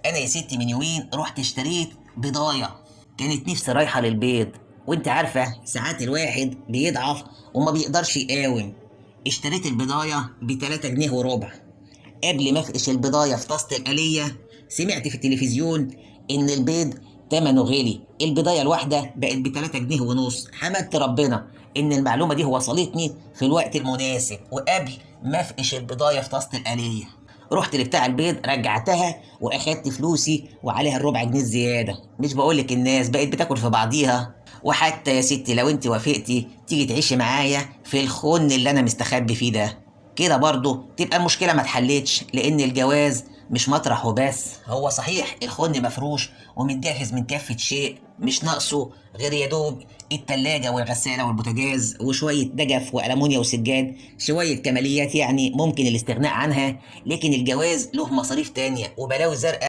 انا يا ستي من يومين رحت اشتريت بضايه كانت نفسي رايحه للبيض وانت عارفه ساعات الواحد بيضعف وما بيقدرش يقاوم اشتريت البضايه ب 3 جنيه وربع قبل ما افقش البضايه في طاسه الآلية سمعت في التلفزيون ان البيض تمنه غالي البضايه الواحده بقت ب 3 جنيه ونص حمدت ربنا ان المعلومه دي وصلتني في الوقت المناسب وقبل ما افقش البضايه في طاسه الآلية رحت لبتاع البيض رجعتها واخدت فلوسي وعليها الربع جنيه زياده مش بقولك الناس بقت بتاكل في بعضيها وحتى يا ستي لو انت وافقتي تيجي تعيشي معايا في الخن اللي انا مستخبي فيه ده كده برضه تبقى المشكله ما اتحلتش لان الجواز مش مطرح وبس هو صحيح الخن مفروش ومتجهز من كافة شيء مش ناقصه غير يا دوب التلاجة والغسالة والبوتاجاز وشوية دجف وألمونيا وسجاد شوية كماليات يعني ممكن الاستغناء عنها لكن الجواز له مصاريف تانية وبلاوي زرقاء